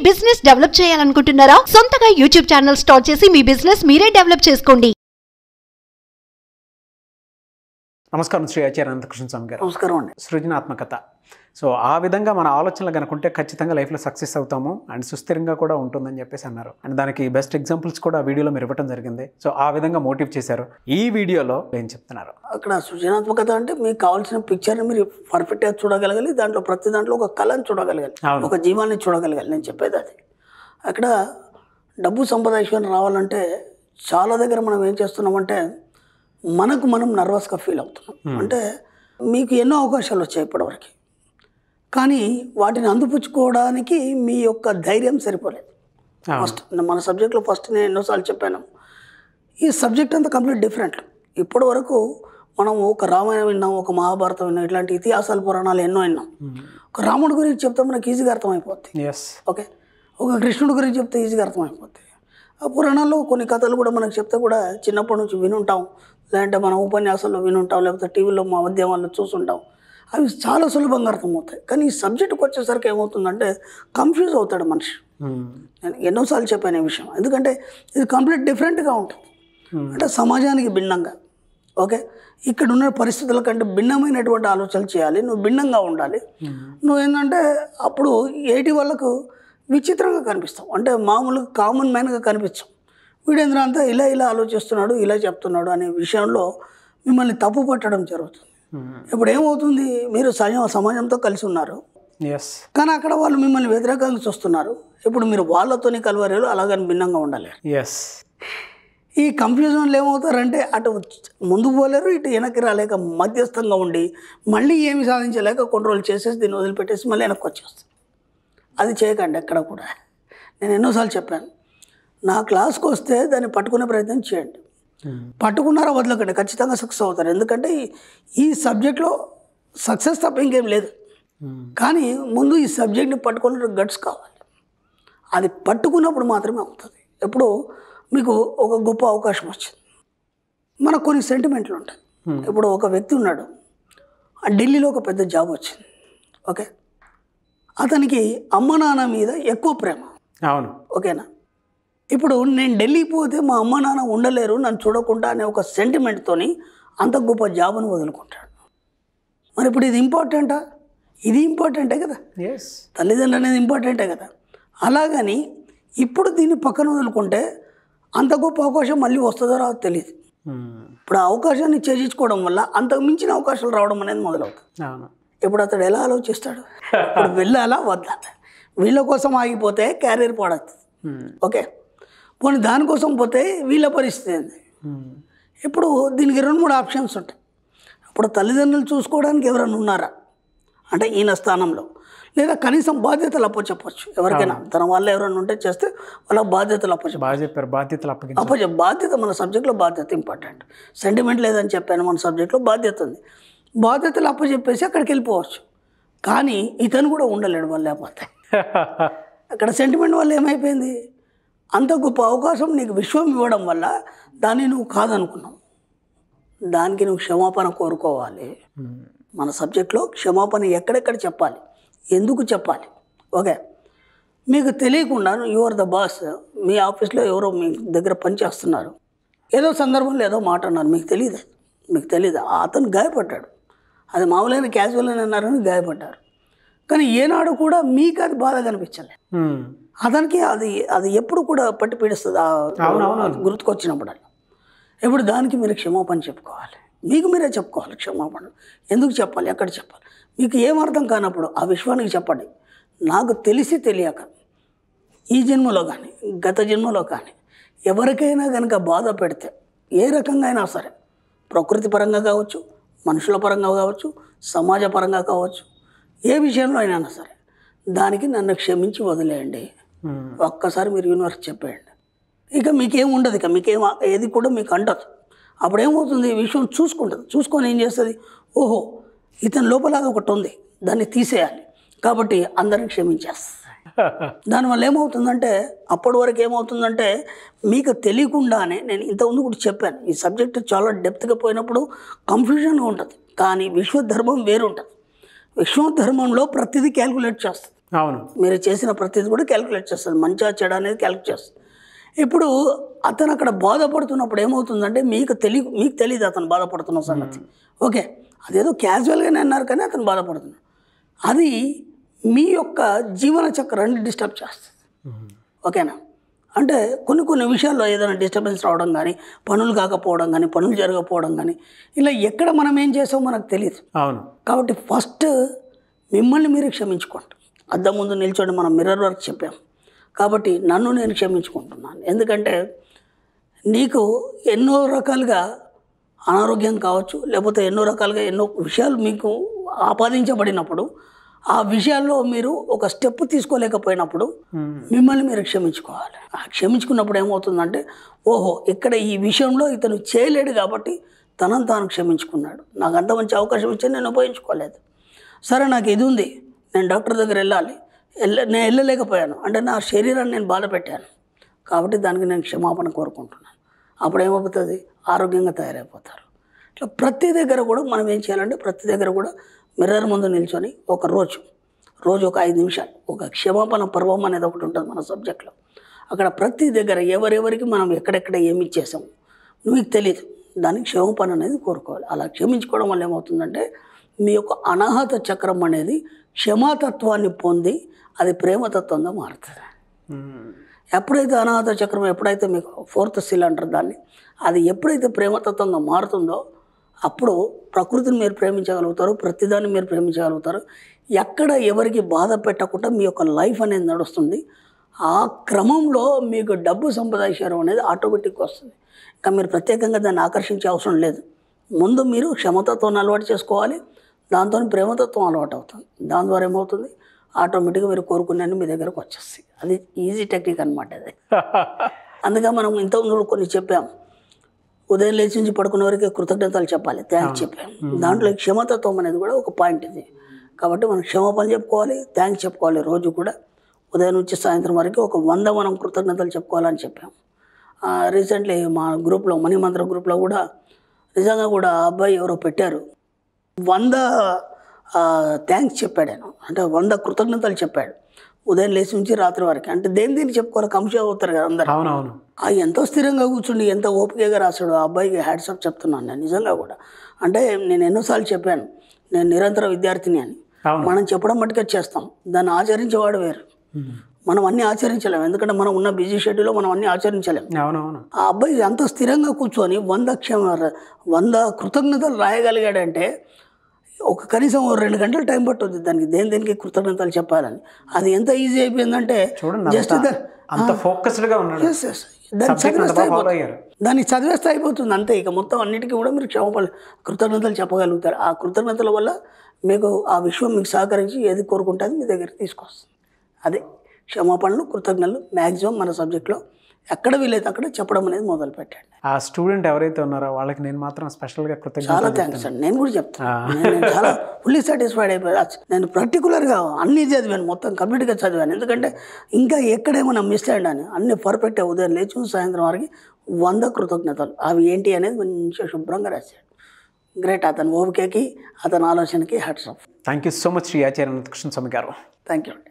Business develop చేయాలనుకుంటున్నారా సొంతగా YouTube channel start చేసి మీ బిజినెస్ మీరే డెవలప్ చేసుకోండి నమస్కారం శ్రీ ఆచార్య అనంతకృష్ణ స్వామి గారు నమస్కారం అండి సృజనాత్మకత సో ఆ విధంగా మన ఆలోచనలు కనుకుంటే ఖచ్చితంగా లైఫ్లో సక్సెస్ అవుతాము అండ్ సుస్థిరంగా కూడా ఉంటుందని చెప్పేసి అన్నారు అండ్ దానికి బెస్ట్ ఎగ్జాంపుల్స్ కూడా ఆ వీడియోలో మీరు ఇవ్వడం జరిగింది సో ఆ విధంగా మోటివ్ చేశారు ఈ వీడియోలో ఏం చెప్తున్నారు అక్కడ సృజనాత్మకత అంటే మీకు కావాల్సిన పిక్చర్ని మీరు పర్ఫెక్ట్గా చూడగలగాలి దాంట్లో ప్రతి దాంట్లో ఒక కళను చూడగలగాలి అవును. ఒక జీవాన్ని చూడగలగాలి నేను చెప్పేది అది అక్కడ డబ్బు సంపద ఐశ్వర్యం రావాలంటే చాలా దగ్గర మనం ఏం చేస్తున్నామంటే మనకు మనం నర్వస్గా ఫీల్ అవుతున్నాం అంటే మీకు ఎన్నో అవకాశాలు వచ్చాయి ఇప్పటివరకు కానీ వాటిని అందిపుచ్చుకోవడానికి మీ యొక్క ధైర్యం సరిపోలేదు అవును. ఫస్ట్ మన సబ్జెక్ట్లో ఫస్ట్ నేను ఎన్నోసార్లు చెప్పాను ఈ సబ్జెక్ట్ అంతా కంప్లీట్ డిఫరెంట్ ఇప్పటి వరకు మనం ఒక రామాయణం విన్నాం ఒక మహాభారతం విన్నాం ఇట్లాంటి ఇతిహాసాలు పురాణాలు ఎన్నో విన్నాం ఒక రాముడి గురించి చెప్తే మనకి ఈజీగా అర్థమైపోద్ది ఎస్ ఓకే ఒక కృష్ణుడి గురించి చెప్తే ఈజీగా అర్థమైపోద్ది ఆ పురాణాల్లో కొన్ని కథలు కూడా మనకు చెప్తే కూడా చిన్నప్పటి నుంచి వినుంటాం లేదంటే మన ఉపన్యాసాల్లో వినుంటాం లేకపోతే టీవీలో మా మాధ్యమాల్లో చూసుంటాం అవి చాలా సులభంగా అర్థమవుతాయి కానీ ఈ సబ్జెక్టుకి వచ్చేసరికి ఏమవుతుందంటే కన్ఫ్యూజ్ అవుతాడు మనిషి నేను ఎన్నోసార్లు చెప్పాను ఈ విషయం ఎందుకంటే ఇది కంప్లీట్ డిఫరెంట్గా ఉంటుంది అంటే సమాజానికి భిన్నంగా ఓకే ఇక్కడ ఉన్న పరిస్థితుల కంటే భిన్నమైనటువంటి ఆలోచనలు చేయాలి నువ్వు భిన్నంగా ఉండాలి నువ్వు ఏంటంటే అప్పుడు ఏటి వాళ్ళకు విచిత్రంగా కనిపిస్తావు అంటే మామూలుగా కామన్ మ్యాన్గా కనిపించాం వీడేంద్ర అంతా ఇలా ఇలా ఆలోచిస్తున్నాడు ఇలా చెప్తున్నాడు అనే విషయంలో మిమ్మల్ని తప్పు పట్టడం జరుగుతుంది ఇప్పుడు ఏమవుతుంది మీరు సమ సమాజంతో కలిసి ఉన్నారు ఎస్ కానీ అక్కడ వాళ్ళు మిమ్మల్ని వ్యతిరేకంగా చూస్తున్నారు ఇప్పుడు మీరు వాళ్ళతోని కలవరేలు అలాగని భిన్నంగా ఉండాలి ఎస్ ఈ కన్ఫ్యూజన్లు ఏమవుతారంటే అటు ముందుకు పోలేరు ఇటు వెనక్కి రాలేక మధ్యస్థంగా ఉండి మళ్ళీ ఏమి సాధించలేక కొన్ని రోజులు చేసేసి దీన్ని వదిలిపెట్టేసి మళ్ళీ వెనక్కి వచ్చేస్తాం అది చేయకండి ఎక్కడ కూడా నేను ఎన్నోసార్లు చెప్పాను నా క్లాస్కి వస్తే దాన్ని పట్టుకునే ప్రయత్నం చేయండి పట్టుకున్నారా వదలకండి ఖచ్చితంగా సక్సెస్ అవుతారు ఎందుకంటే ఈ- ఈ సబ్జెక్ట్లో సక్సెస్ తప్ప ఇంకేం లేదు కానీ ముందు ఈ సబ్జెక్ట్ని పట్టుకునే గట్స్ కావాలి అది పట్టుకున్నప్పుడు మాత్రమే అవుతుంది ఎప్పుడు మీకు ఒక గొప్ప అవకాశం వచ్చింది మనకు కొన్ని సెంటిమెంట్లు ఉంటాయి ఇప్పుడు ఒక వ్యక్తి ఉన్నాడు ఆ ఢిల్లీలో ఒక పెద్ద జాబ్ వచ్చింది ఓకే అతనికి అమ్మ నాన్న మీద ఎక్కువ ప్రేమ అవును ఓకేనా ఇప్పుడు నేను ఢిల్లీ పోతే మా అమ్మ నాన్న ఉండలేరు నన్ను చూడకుండా అనే ఒక సెంటిమెంట్తోని అంత గొప్ప జాబ్ను వదులుకుంటాడు మరి ఇప్పుడు ఇది ఇంపార్టెంటా ఇది ఇంపార్టెంటే కదా ఎస్ తల్లిదండ్రులు అనేది ఇంపార్టెంటే కదా అలాగని ఇప్పుడు దీన్ని పక్కన వదులుకుంటే అంత గొప్ప అవకాశం మళ్ళీ వస్తుందో రాదో తెలియదు ఇప్పుడు ఆ అవకాశాన్ని చేజించుకోవడం వల్ల అంతకు మించిన అవకాశాలు రావడం అనేది మొదలవుతుంది అవును ఇప్పుడు అతడు ఎలా ఆలోచిస్తాడు ఇప్పుడు వెళ్ళాలా వద్దా వీళ్ళ కోసం ఆగిపోతే క్యారియర్ పాడవుతుంది ఓకే పోనీ దానికోసం పోతే వీళ్ళ పరిస్థితి ఏంది ఇప్పుడు దీనికి రెండు మూడు ఆప్షన్స్ ఉంటాయి ఇప్పుడు తల్లిదండ్రులు చూసుకోవడానికి ఎవరైనా ఉన్నారా అంటే ఈయన స్థానంలో లేదా కనీసం బాధ్యతలు అప్పచెప్పచ్చు ఎవరికైనా తన వాళ్ళు ఎవరైనా ఉంటే చేస్తే వాళ్ళ బాధ్యతలు అప్పచెప్ప బాగా చెప్పారు బాధ్యతలు అప్పగించారు అప్పచెప్ప బాధ్యత మన సబ్జెక్ట్లో బాధ్యత ఇంపార్టెంట్ సెంటిమెంట్ లేదని చెప్పాను మన సబ్జెక్ట్లో బాధ్యత ఉంది బాధ్యతలు అప్పచెప్పేసి అక్కడికి వెళ్ళిపోవచ్చు కానీ ఇతను కూడా ఉండలేడు వాళ్ళు లేకపోతే అక్కడ సెంటిమెంట్ వల్ల ఏమైపోయింది అంత గొప్ప అవకాశం నీకు విశ్వం ఇవ్వడం వల్ల దాన్ని నువ్వు కాదనుకున్నావు దానికి నువ్వు క్షమాపణ కోరుకోవాలి మన సబ్జెక్ట్లో క్షమాపణ ఎక్కడెక్కడ చెప్పాలి ఎందుకు చెప్పాలి ఓకే మీకు తెలియకుండా యు ఆర్ ద బాస్ మీ ఆఫీస్లో ఎవరో మీ దగ్గర పనిచేస్తున్నారు ఏదో సందర్భంలో ఏదో మాట అన్నారు మీకు తెలియదు మీకు తెలియదు అతను గాయపడ్డాడు అది మామూలైన క్యాజువల్ అని అన్నారని గాయపడ్డారు కానీ ఏనాడు కూడా మీకు అది బాధ కనిపించలేదు అతనికి అది అది ఎప్పుడు కూడా పట్టి పీడిస్తుంది ఆ గుర్తుకొచ్చినప్పుడు ఇప్పుడు దానికి మీరు క్షమాపణ చెప్పుకోవాలి మీకు మీరే చెప్పుకోవాలి క్షమాపణ ఎందుకు చెప్పాలి ఎక్కడ చెప్పాలి మీకు ఏం అర్థం కానప్పుడు ఆ విశ్వానికి చెప్పండి నాకు తెలిసి తెలియక ఈ జన్మలో కానీ గత జన్మలో కానీ ఎవరికైనా కనుక బాధ పెడితే ఏ రకంగా అయినా సరే ప్రకృతి పరంగా కావచ్చు మనుషుల పరంగా కావచ్చు సమాజ పరంగా కావచ్చు ఏ విషయంలో అయినా సరే దానికి నన్ను క్షమించి వదిలేయండి ఒక్కసారి మీరు యూనివర్స్ చెప్పేయండి ఇక మీకేం ఉండదు ఇక మీకేం ఏది కూడా మీకు అంటదు అప్పుడు ఏమవుతుంది ఈ విషయం చూసుకుంటుంది చూసుకొని ఏం చేస్తుంది ఓహో ఇతని లోపల అది ఒకటి ఉంది దాన్ని తీసేయాలి కాబట్టి అందరిని క్షమించేస్తుంది దానివల్ల ఏమవుతుందంటే అప్పటి వరకు ఏమవుతుందంటే మీకు తెలియకుండానే నేను ఇంతకుముందు కూడా చెప్పాను ఈ సబ్జెక్ట్ చాలా డెప్త్గా పోయినప్పుడు కన్ఫ్యూజన్గా ఉంటుంది కానీ విశ్వధర్మం వేరుంటుంది విశ్వధర్మంలో ప్రతిదీ క్యాల్కులేట్ చేస్తుంది అవును మీరు చేసిన ప్రతిదీ కూడా క్యాలిక్యులేట్ చేస్తుంది మంచిగా చెడు అనేది క్యాలిక్యులేట్ చేస్తుంది ఇప్పుడు అతను అక్కడ బాధపడుతున్నప్పుడు ఏమవుతుందంటే మీకు తెలి మీకు తెలియదు అతను బాధపడుతున్న సంగతి ఓకే అదేదో క్యాజువల్గానే అన్నారు కానీ అతను బాధపడుతున్నాడు అది మీ యొక్క జీవన చక్రాన్ని డిస్టర్బ్ చేస్తుంది ఓకేనా అంటే కొన్ని కొన్ని విషయాల్లో ఏదైనా డిస్టర్బెన్స్ రావడం కానీ పనులు కాకపోవడం కానీ పనులు జరగకపోవడం కానీ ఇలా ఎక్కడ మనం ఏం చేసామో మనకు తెలియదు అవును కాబట్టి ఫస్ట్ మిమ్మల్ని మీరు క్షమించుకోండి అద్దం ముందు నిల్చొని మనం మిర్రర్ వర్క్ చెప్పాం కాబట్టి నన్ను నేను క్షమించుకుంటున్నాను ఎందుకంటే నీకు ఎన్నో రకాలుగా అనారోగ్యం కావచ్చు లేకపోతే ఎన్నో రకాలుగా ఎన్నో విషయాలు మీకు ఆపాదించబడినప్పుడు ఆ విషయాల్లో మీరు ఒక స్టెప్ తీసుకోలేకపోయినప్పుడు మిమ్మల్ని మీరు క్షమించుకోవాలి ఆ క్షమించుకున్నప్పుడు ఏమవుతుందంటే ఓహో ఇక్కడ ఈ విషయంలో ఇతను చేయలేడు కాబట్టి తనను తాను క్షమించుకున్నాడు నాకు అంత మంచి అవకాశం ఇచ్చి నేను ఉపయోగించుకోలేదు సరే నాకు ఇది ఉంది నేను డాక్టర్ దగ్గర వెళ్ళాలి వెళ్ళ నేను వెళ్ళలేకపోయాను అంటే నా శరీరాన్ని నేను బాధ పెట్టాను కాబట్టి దానికి నేను క్షమాపణ కోరుకుంటున్నాను అప్పుడు ఏమవుతుంది ఆరోగ్యంగా తయారైపోతారు ఇట్లా ప్రతి దగ్గర కూడా మనం ఏం చేయాలంటే ప్రతి దగ్గర కూడా మిర్రర్ ముందు నిల్చొని ఒక రోజు రోజు ఒక ఐదు నిమిషాలు ఒక క్షమాపణ పర్వం అనేది ఒకటి ఉంటుంది మన సబ్జెక్ట్లో అక్కడ ప్రతి దగ్గర ఎవరెవరికి మనం ఎక్కడెక్కడ ఏమి ఇచ్చేసాము మీకు తెలియదు దానికి క్షమాపణ అనేది కోరుకోవాలి అలా క్షమించుకోవడం వల్ల ఏమవుతుందంటే మీ యొక్క అనాహత చక్రం అనేది క్షమాతత్వాన్ని పొంది అది ప్రేమతత్వంగా మారుతుంది ఎప్పుడైతే అనాహత చక్రం ఎప్పుడైతే మీకు ఫోర్త్ సిల్ అంటారు దాన్ని అది ఎప్పుడైతే ప్రేమతత్వంగా మారుతుందో అప్పుడు ప్రకృతిని మీరు ప్రేమించగలుగుతారు ప్రతిదాన్ని మీరు ప్రేమించగలుగుతారు ఎక్కడ ఎవరికి బాధ పెట్టకుండా మీ యొక్క లైఫ్ అనేది నడుస్తుంది ఆ క్రమంలో మీకు డబ్బు సంపాదించడం అనేది ఆటోమేటిక్గా వస్తుంది ఇంకా మీరు ప్రత్యేకంగా దాన్ని ఆకర్షించే అవసరం లేదు ముందు మీరు క్షమతత్వాన్ని అలవాటు చేసుకోవాలి దాంతో ప్రేమతత్వం అలవాటు అవుతుంది దాని ద్వారా ఏమవుతుంది ఆటోమేటిక్గా మీరు కోరుకునే మీ దగ్గరకు వచ్చేస్తాయి అది ఈజీ టెక్నిక్ అనమాట అది అందుకే మనం ఇంతకుముందు కొన్ని చెప్పాం ఉదయం లేచి నుంచి పడుకునే వరకు కృతజ్ఞతలు చెప్పాలి థ్యాంక్స్ చెప్పాం దాంట్లో ఈ క్షమతత్వం అనేది కూడా ఒక పాయింట్ ఇది కాబట్టి మనం క్షమాపణ చెప్పుకోవాలి థ్యాంక్స్ చెప్పుకోవాలి రోజు కూడా ఉదయం నుంచి సాయంత్రం వరకు ఒక వంద మనం కృతజ్ఞతలు చెప్పుకోవాలని చెప్పాం రీసెంట్లీ మా గ్రూప్లో మనీ మంత్ర గ్రూప్లో కూడా నిజంగా కూడా ఆ అబ్బాయి ఎవరో పెట్టారు వంద థ్యాంక్స్ చెప్పాడు ఆయన అంటే వంద కృతజ్ఞతలు చెప్పాడు ఉదయం లేచి నుంచి రాత్రి వరకు అంటే దేని దేని చెప్పుకోవాలి కంశ అవుతారు కదా అందరు అవునవును ఆ ఎంతో స్థిరంగా కూర్చుండి ఎంత ఓపికగా రాశాడు ఆ అబ్బాయికి హ్యాట్సప్ చెప్తున్నాను నేను నిజంగా కూడా అంటే నేను ఎన్నోసార్లు చెప్పాను నేను నిరంతర విద్యార్థిని అని అవును మనం చెప్పడం మట్టుకే చేస్తాం దాన్ని ఆచరించేవాడు వేరు మనం అన్నీ ఆచరించలేం ఎందుకంటే మనం ఉన్న బిజీ షెడ్యూల్లో మనం అన్నీ ఆచరించలేం అవునవును ఆ అబ్బాయి అంత స్థిరంగా కూర్చొని వంద క్షమ వంద కృతజ్ఞతలు రాయగలిగాడంటే ఒక కనీసం ఓ రెండు గంటలు టైం పట్టుద్ది దానికి దేని దేనికి కృతజ్ఞతలు చెప్పాలని అది ఎంత ఈజీ అయిపోయిందంటే చూడండి జస్ట్ అంత అంత ఫోకస్డ్ గా ఉన్నాడు ఎస్ ఎస్ దాన్ని సబ్జెక్ట్ అంత చదివేస్తే బాగా ఫాలో అయిపోతుంది అయ్యారు దాన్ని చదివేస్తే అయిపోతుంది అంతే ఇక మొత్తం అన్నిటికీ కూడా మీరు క్షమాపణ కృతజ్ఞతలు చెప్పగలుగుతారు ఆ కృతజ్ఞతల వల్ల మీకు ఆ విశ్వం మీకు సహకరించి ఏది కోరుకుంటే అది మీ దగ్గరికి తీసుకొస్తుంది అదే క్షమాపణలు కృతజ్ఞతలు మ్యాక్సిమం మన సబ్జెక్ట్లో ఎక్కడ వీలైతే అక్కడ చెప్పడం అనేది మొదలు పెట్టండి ఆ స్టూడెంట్ ఎవరైతే ఉన్నారో వాళ్ళకి నేను మాత్రం స్పెషల్గా చాలా కృతజ్ఞత థ్యాంక్స్ అండి నేను కూడా చెప్తాను నేను నేను చాలా ఫుల్లీ సాటిస్ఫైడ్ అయిపోయా నేను పర్టికులర్గా అన్నీ చదివాను మొత్తం కంప్లీట్గా చదివాను ఎందుకంటే ఇంకా ఎక్కడేమైనా మిస్ అయ్యాను అన్ని పర్ఫెక్ట్ ఉదయం లేచి సాయంత్రం వరకు వంద కృతజ్ఞతలు అవి ఏంటి అనేది మంచిగా శుభ్రంగా రాశాడు గ్రేట్ అతని ఓపికకి అతని ఆలోచనకి hats off thank you so much Shri Acharya Krishna Swamy గారు థ్యాంక్ యూ అండి